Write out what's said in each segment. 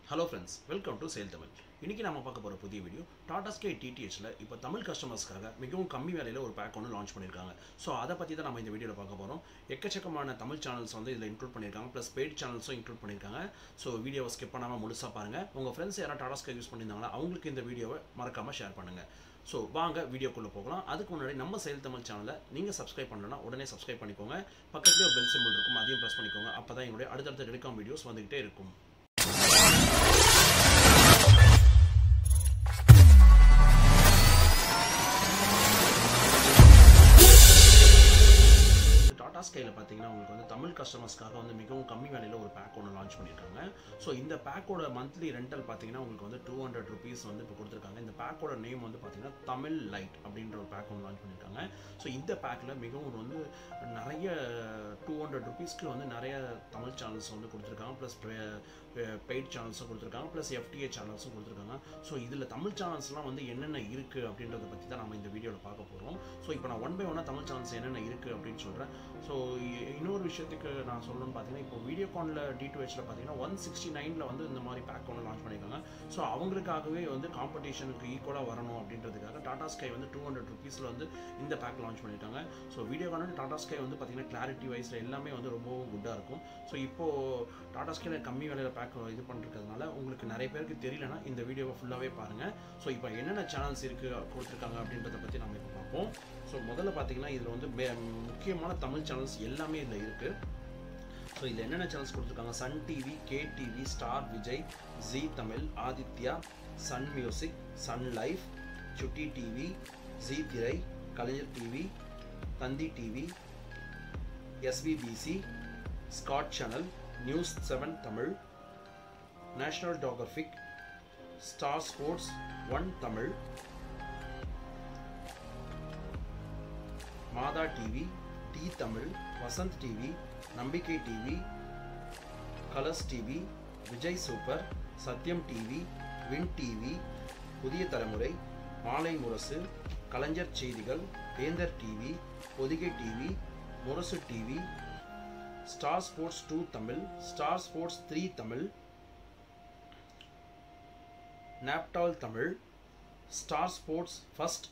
hello friends welcome to cell Tamil இன்றைக்கி நம்ம பார்க்க போகிற புதிய வீடியோ டாடா ஸ்கை டிடிஹெச்சில் இப்போ தமிழ் கஸ்டமர்ஸ்க்காக மிகவும் கம்மி விலையில் ஒரு பேக் ஒன்று லான்ச் பண்ணியிருக்காங்க ஸோ அதை பற்றி தான் நம்ம இந்த வீடியோவில் பார்க்க போகிறோம் எக்கச்சக்கமான தமிழ் சேனல்ஸ் வந்து இதில் இன்க்ளூட் பண்ணியிருக்காங்க ப்ளஸ் பெய்ட் சேனல்ஸும் இன்க்ளூட் பண்ணியிருக்காங்க ஸோ வீடியோவை ஸ்கிப் பண்ணாமல் முழுசாக பாருங்கள் உங்கள் ஃப்ரெண்ட்ஸ் யாராவது டாடா ஸ்கை யூஸ் பண்ணியிருந்தாங்களா அவங்களுக்கு இந்த வீடியோவை மறக்காமல் ஷேர் பண்ணுங்கள் ஸோ வாங்க வீடியோக்குள்ளே போகலாம் அதுக்கு முன்னாடி நம்ம செயல் தமிழ் சேனலை நீங்கள் சப்ஸ்கிரைப் பண்ணலன்னா உடனே சப்ஸ்கிரைப் பண்ணிக்கோங்க பக்கத்துலேயே ஒரு பெல் சிம்பிள் இருக்கும் அதையும் ப்ரெஸ் பண்ணிக்கோங்க அப்போ தான் என்னுடைய அடுத்தடுத்த டெலிகாம் வீடியோஸ் வந்துகிட்டே இருக்கும் டாடா ஸ்கையில் பார்த்தீங்கன்னா உங்களுக்கு வந்து தமிழ் கஸ்டமர்ஸ்க்காக வந்து மிகவும் கம்மி விலையில் ஒரு பேக் ஒன்று லான்ச் பண்ணியிருக்காங்க ஸோ இந்த பேக்கோட மந்த்லி ரெண்டல் பார்த்தீங்கன்னா உங்களுக்கு வந்து டூ ஹண்ட்ரட் ருபீஸ் வந்து இப்போ கொடுத்துருக்காங்க இந்த பேக்கோட நேம் வந்து பார்த்தீங்கன்னா தமிழ் லைட் அப்படின்ற ஒரு பேக் ஒன்று லான்ச் பண்ணியிருக்காங்க ஸோ இந்த பேக்கில் மிகவும் வந்து நிறைய டூ ஹண்ட்ரட் ருபீஸ்க்கு வந்து நிறைய தமிழ் சேனல்ஸ் வந்து கொடுத்துருக்காங்க ப்ளஸ் பெய்ட் சேனல்ஸும் கொடுத்துருக்காங்க ப்ளஸ் எஃப்டிஏ சேனல்ஸும் கொடுத்துருக்காங்க ஸோ இதில் தமிழ் சேனல்ஸ்லாம் வந்து என்னென்ன இருக்குது அப்படின்றத பற்றி தான் நம்ம இந்த வீடியோவில் பார்க்க போகிறோம் ஸோ இப்போ நான் ஒன் பை ஒன்னாக தமிழ் சேனல்ஸ் என்னென்ன இருக்குது அப்படின்னு சொல்கிறேன் ஸோ இன்னொரு விஷயத்துக்கு நான் சொல்லணும்னு பார்த்தீங்கன்னா இப்போ வீடியோகானில் டி டூ ஹெச்சில் பார்த்தீங்கன்னா ஒன் சிக்ஸ்டி நைனில் வந்து இந்த மாதிரி பேக் ஒன்று லான்ச் பண்ணியிருக்காங்க ஸோ அவங்களுக்காகவே வந்து காம்படிஷனுக்கு ஈக்குவலாக வரணும் அப்படின்றதுக்காக டாடா ஸ்கை வந்து டூ ஹண்ட்ரட் ருபீஸில் வந்து இந்த பேக் லான்ச் பண்ணியிருக்காங்க ஸோ வீடியோகான டாடா ஸ்கை வந்து பார்த்தீங்கன்னா கிளாரிட்டி வைஸில் எல்லாமே வந்து ரொம்பவும் குட்டாக இருக்கும் ஸோ இப்போது டாடா ஸ்கையில் கம்மி விலையில் பேக் இது பண்ணிருக்கிறதுனால உங்களுக்கு நிறைய பேருக்கு தெரியலனா இந்த வீடியோவை ஃபுல்லாகவே பாருங்கள் ஸோ இப்போ என்னென்ன சேனல்ஸ் இருக்குது கொடுத்துருக்காங்க அப்படின்றத பற்றி நம்ம இப்போ பார்ப்போம் ஸோ முதல்ல பார்த்தீங்கன்னா இதில் வந்து முக்கியமான தமிழ் சேனல்ஸ் எல்லாமே இதில் இருக்குது ஸோ இதில் என்னென்ன சேனல்ஸ் கொடுத்துருக்காங்க Sun TV K TV Star Vijay Zee Tamil Aditya Sun music Sun life Chutti TV Zee Thirai Kalaignar TV Thanthi TV SVBC ஸ்காட் channel news seven Tamil national geographic Star sports one Tamil Matha TV D Tamil Vasanth TV Nambikkai TV Colors TV Vijay super Sathiyam TV win TV Puthiya Thalaimurai Malai Murasu Kalaignar Seithigal Vendhar TV Podhigai TV Murasu TV Star sports two Tamil Star sports three Tamil Naaptol Tamil Star sports first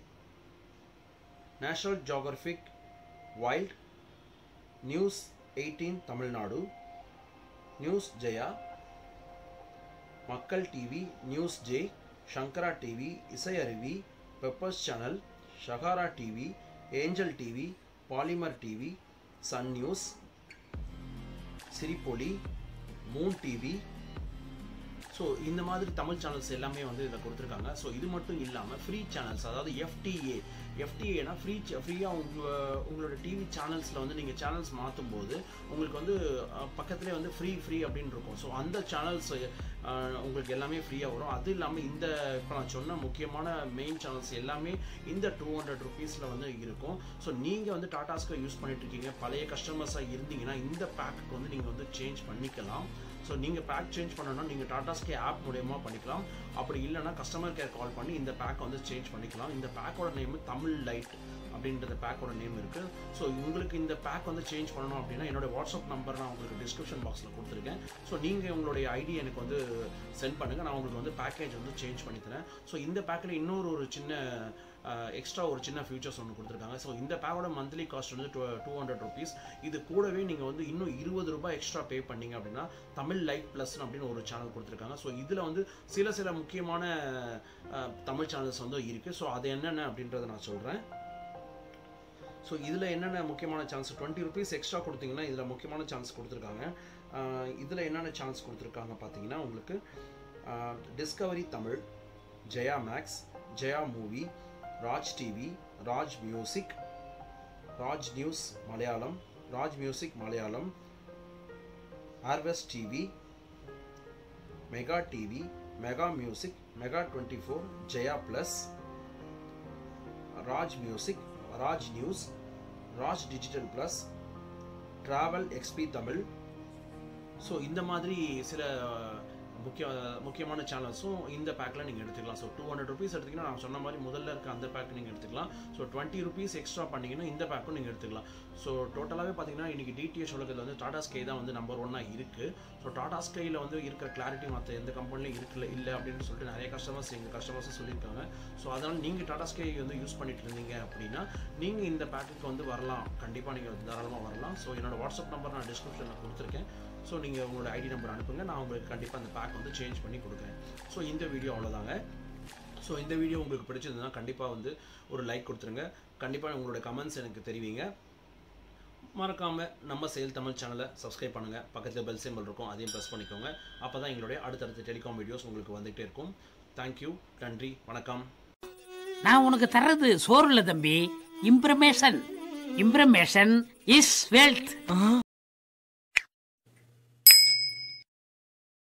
national geographic wild news eighteen Tamil Nadu news Jaya Makkal TV news J Sankara TV Isai Aruvi Peppers channel Sahara TV Angel TV Polimer TV Sun news Sirippoli moon TV so இந்த மாதிரி Tamil channels எல்லாமே வந்து இதில் கொடுத்துருக்காங்க so இது மட்டும் இல்லாமல் free channels அதாவது எஃப்டிஏ எஃப்டிஏனா ஃப்ரீ ஃப்ரீயாக உங்கள் உங்களோட டிவி சேனல்ஸில் வந்து நீங்கள் சேனல்ஸ் மாற்றும் போது உங்களுக்கு வந்து பக்கத்துலேயே வந்து ஃப்ரீ ஃப்ரீ அப்படின்னு இருக்கும் ஸோ அந்த சேனல்ஸ் உங்களுக்கு எல்லாமே ஃப்ரீயாக வரும் அது இல்லாமல் இந்த இப்போ நான் சொன்ன முக்கியமான மெயின் சேனல்ஸ் எல்லாமே இந்த டூ ஹண்ட்ரட் ருபீஸில் வந்து இருக்கும் ஸோ நீங்கள் வந்து டாடாஸ்க்கு யூஸ் பண்ணிட்டு இருக்கீங்க பழைய கஸ்டமர்ஸாக இருந்தீங்கன்னா இந்த பேக்குக்கு வந்து நீங்கள் வந்து சேஞ்ச் பண்ணிக்கலாம் ஸோ நீங்கள் பேக் சேஞ்ச் பண்ணணும்னா நீங்கள் டாடா ஸ்கே ஆப் மூலயமா பண்ணிக்கலாம் அப்படி இல்லைனா கஸ்டமர் கேர் கால் பண்ணி இந்த பேக்கை வந்து சேஞ்ச் பண்ணிக்கலாம் இந்த பேக்கோட நேம் தமிழ் லைட் அப்படின்றது பேக்கோட நேம் இருக்குது ஸோ உங்களுக்கு இந்த பேக் வந்து சேஞ்ச் பண்ணணும் அப்படின்னா என்னோட வாட்ஸ்அப் நம்பர் நான் உங்களுக்கு டிஸ்கிரிப்ஷன் பாக்ஸில் கொடுத்துருக்கேன் ஸோ நீங்கள் உங்களுடைய ஐடி எனக்கு வந்து சென்ட் பண்ணுங்கள் நான் உங்களுக்கு வந்து பேக்கேஜ் வந்து சேஞ்ச் பண்ணி தரேன் ஸோ இந்த பேக்கில் இன்னொரு ஒரு சின்ன எக்ஸ்ட்ரா ஒரு சின்ன ஃபியூச்சர்ஸ் ஒன்று கொடுத்துருக்காங்க ஸோ இந்த பேக்கோட மந்த்லி காஸ்ட் வந்து டூ டூ ஹண்ட்ரட் ருபீஸ் இது கூடவே நீங்கள் வந்து இன்னும் இருபது ரூபாய் எக்ஸ்ட்ரா பே பண்ணீங்க அப்படின்னா தமிழ் லைட் ப்ளஸ் அப்படின்னு ஒரு சேனல் கொடுத்துருக்காங்க ஸோ இதில் வந்து சில சில முக்கியமான தமிழ் சேனல்ஸ் வந்து இருக்குது ஸோ அது என்னென்ன அப்படின்றத நான் சொல்கிறேன் ஸோ இதில் என்னென்ன முக்கியமான சான்ஸ் டுவெண்ட்டி ருபீஸ் எக்ஸ்ட்ரா கொடுத்தீங்கன்னா இதில் முக்கியமான சான்ஸ் கொடுத்துருக்காங்க இதில் என்னென்ன சான்ஸ் கொடுத்துருக்காங்க பார்த்தீங்கன்னா உங்களுக்கு Discovery Tamil Jaya max Jaya movie Raj TV Raj music Raj news Malayalam Raj music Malayalam ஆர்வெஸ் TV mega TV mega music mega twenty four Jaya plus Raj music Raj news Raj digital plus travel XP Tamil so இந்த மாதிரி சில முக்கிய முக்கியமான சேனல்ஸும் இந்த பேக்கில் நீங்கள் எடுத்துக்கலாம் ஸோ டூ ஹண்ட்ரட் ருபீஸ் எடுத்திங்கன்னா நான் சொன்ன மாதிரி முதல்ல இருக்க அந்த பேக் நீங்கள் எடுத்துக்கலாம் ஸோ டுவெண்ட்டி ருபீஸ் எக்ஸ்ட்ரா பண்ணிங்கன்னா இந்த பேக்கும் நீங்கள் எடுத்துக்கலாம் ஸோ டோட்டலாகவே பார்த்தீங்கன்னா இன்றைக்கி டிடிஎச் உலகத்தில் வந்து டாடா ஸ்கை தான் வந்து நம்பர் ஒன்னாக இருக்குது ஸோ டாடா ஸ்கையில் வந்து இருக்கிற கிளாரிட்டி மற்ற எந்த கம்பெனிலையும் இருக்குல்ல இல்லை அப்படின்னு சொல்லிட்டு நிறைய கஸ்டமர்ஸ் எங்கள் கஸ்டமர்ஸும் சொல்லியிருக்காங்க ஸோ அதனால் நீங்கள் டாடா ஸ்கை வந்து யூஸ் பண்ணிட்டு இருந்தீங்க அப்படின்னா நீங்கள் இந்த பேக்குக்கு வந்து வரலாம் கண்டிப்பாக நீங்கள் தாராளமாக வரலாம் ஸோ என்னோட வாட்ஸ்அப் நம்பர் நான் டிஸ்கிரிப்ஷனில் கொடுத்துருக்கேன் ஸோ நீங்கள் உங்களோட ஐடி நம்பர் அனுப்புங்க நான் உங்களுக்கு கண்டிப்பாக அந்த பேக் வந்து சேஞ்ச் பண்ணி கொடுக்குறேன் ஸோ இந்த வீடியோ அவ்வளோதாங்க ஸோ இந்த வீடியோ உங்களுக்கு பிடிச்சிருந்ததுன்னா கண்டிப்பாக வந்து ஒரு லைக் கொடுத்துருங்க கண்டிப்பாக உங்களோட கமெண்ட்ஸ் எனக்கு தெரிவிங்க மறக்காமல் நம்ம செயல் தமிழ் சேனலை சப்ஸ்கிரைப் பண்ணுங்கள் பக்கத்தில் பெல் சிம்பிள் இருக்கும் அதையும் ப்ரெஸ் பண்ணிக்கோங்க அப்போ தான் எங்களுடைய அடுத்தடுத்த டெலிகாம் வீடியோஸ் உங்களுக்கு வந்துகிட்டே இருக்கும் தேங்க்யூ நன்றி வணக்கம் நான் உனக்கு தர்றது சோறு இல்ல தம்பி இம்ப்ரமேஷன் இம்ப்ரமேஷன் இஸ் வெல்த்